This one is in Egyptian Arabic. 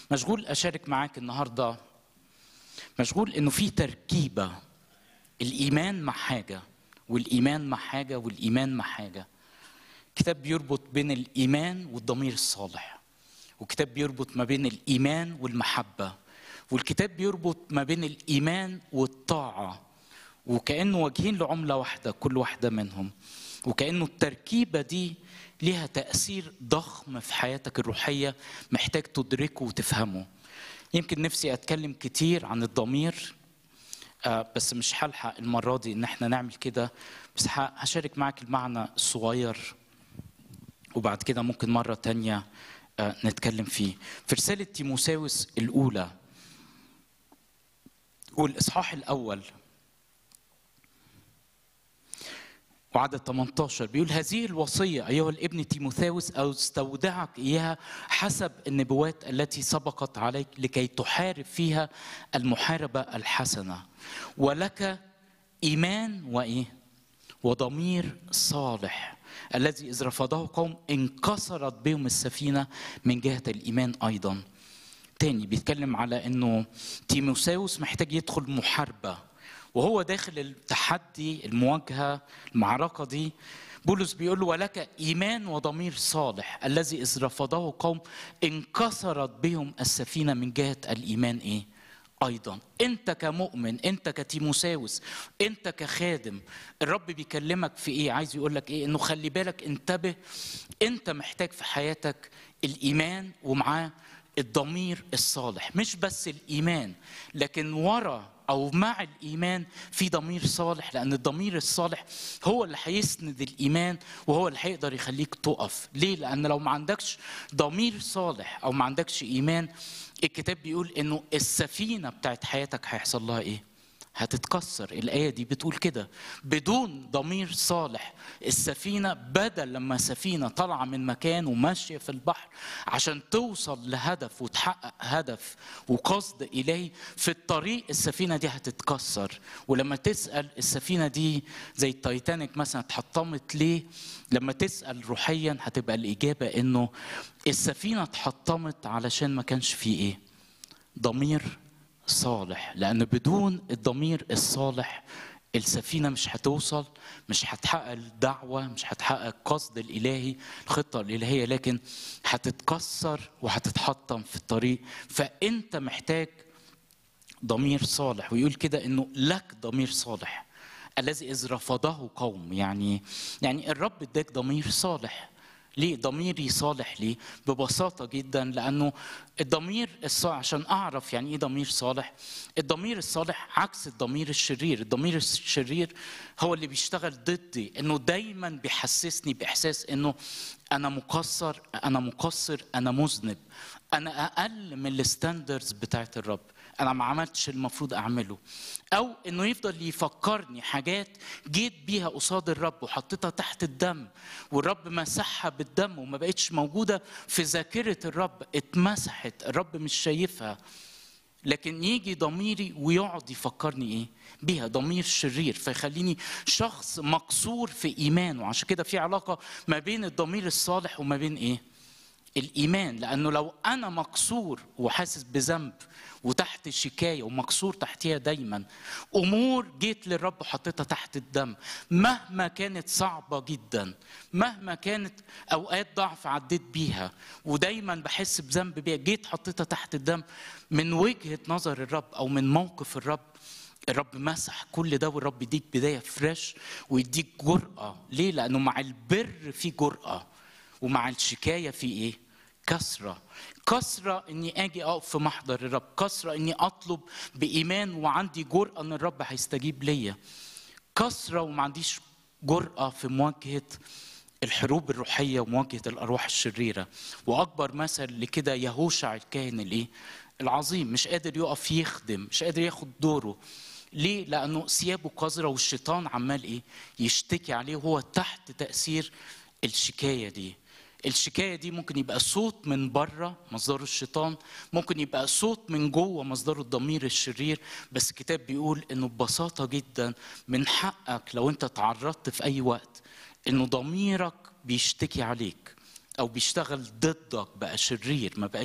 مشغول اشارك معاك النهارده مشغول انه في تركيبه الايمان مع حاجه والايمان مع حاجه والايمان مع حاجه كتاب بيربط بين الايمان والضمير الصالح وكتاب بيربط ما بين الايمان والمحبه والكتاب بيربط ما بين الايمان والطاعه وكانه وجهين لعمله واحده كل واحده منهم وكانه التركيبه دي ليها تاثير ضخم في حياتك الروحيه محتاج تدركه وتفهمه يمكن نفسي اتكلم كتير عن الضمير آه بس مش هلحق المره دي ان احنا نعمل كده بس هشارك معاك المعنى الصغير وبعد كده ممكن مره تانية آه نتكلم فيه في رساله تيموساوس الاولى والاصحاح الاول وعدد 18 بيقول هذه الوصية أيها الابن تيموثاوس أو استودعك إياها حسب النبوات التي سبقت عليك لكي تحارب فيها المحاربة الحسنة ولك إيمان وإيه وضمير صالح الذي إذ رفضه قوم انكسرت بهم السفينة من جهة الإيمان أيضا تاني بيتكلم على أنه تيموثاوس محتاج يدخل محاربة وهو داخل التحدي المواجهه المعركه دي بولس بيقول له ولك ايمان وضمير صالح الذي اذ رفضه قوم انكسرت بهم السفينه من جهه الايمان ايه؟ ايضا انت كمؤمن انت كتيموساوس انت كخادم الرب بيكلمك في ايه عايز يقول لك ايه انه خلي بالك انتبه انت محتاج في حياتك الايمان ومعاه الضمير الصالح مش بس الايمان لكن ورا او مع الايمان في ضمير صالح لان الضمير الصالح هو اللي هيسند الايمان وهو اللي هيقدر يخليك تقف ليه لان لو ما عندكش ضمير صالح او ما عندكش ايمان الكتاب بيقول انه السفينه بتاعت حياتك هيحصل لها ايه هتتكسر الآية دي بتقول كده بدون ضمير صالح السفينة بدل لما سفينة طالعة من مكان وماشية في البحر عشان توصل لهدف وتحقق هدف وقصد إلهي في الطريق السفينة دي هتتكسر ولما تسأل السفينة دي زي التايتانيك مثلا اتحطمت ليه لما تسأل روحيا هتبقى الإجابة إنه السفينة اتحطمت علشان ما كانش فيه إيه ضمير صالح لأن بدون الضمير الصالح السفينة مش هتوصل مش هتحقق الدعوة مش هتحقق القصد الإلهي الخطة الإلهية لكن هتتكسر وهتتحطم في الطريق فأنت محتاج ضمير صالح ويقول كده إنه لك ضمير صالح الذي إذ رفضه قوم يعني يعني الرب اداك ضمير صالح ليه ضميري صالح ليه ببساطه جدا لانه الضمير الصالح عشان اعرف يعني ايه ضمير صالح الضمير الصالح عكس الضمير الشرير الضمير الشرير هو اللي بيشتغل ضدي انه دايما بيحسسني باحساس انه انا مقصر انا مقصر انا مذنب انا اقل من الستاندردز بتاعت الرب انا ما عملتش المفروض اعمله او انه يفضل يفكرني حاجات جيت بيها قصاد الرب وحطيتها تحت الدم والرب مسحها بالدم وما بقتش موجوده في ذاكره الرب اتمسحت الرب مش شايفها لكن يجي ضميري ويقعد يفكرني ايه بيها ضمير شرير فيخليني شخص مكسور في ايمانه عشان كده في علاقه ما بين الضمير الصالح وما بين ايه الايمان لانه لو انا مكسور وحاسس بذنب وتحت شكايه ومكسور تحتيها دايما امور جيت للرب وحطيتها تحت الدم مهما كانت صعبه جدا مهما كانت اوقات ضعف عديت بيها ودايما بحس بذنب بيها جيت حطيتها تحت الدم من وجهه نظر الرب او من موقف الرب الرب مسح كل ده والرب يديك بدايه فريش ويديك جرأه ليه لانه مع البر في جرأه ومع الشكايه في ايه كسرة كسرة اني اجي اقف في محضر الرب كسرة اني اطلب بايمان وعندي جرأة ان الرب هيستجيب ليا كسرة وما عنديش جرأة في مواجهة الحروب الروحية ومواجهة الأرواح الشريرة وأكبر مثل لكده يهوشع الكاهن الإيه؟ العظيم مش قادر يقف يخدم مش قادر ياخد دوره ليه؟ لأنه ثيابه قذرة والشيطان عمال إيه؟ يشتكي عليه وهو تحت تأثير الشكاية دي الشكايه دي ممكن يبقى صوت من بره مصدره الشيطان ممكن يبقى صوت من جوه مصدره الضمير الشرير بس الكتاب بيقول انه ببساطه جدا من حقك لو انت تعرضت في اي وقت انه ضميرك بيشتكي عليك او بيشتغل ضدك بقى شرير ما بقاش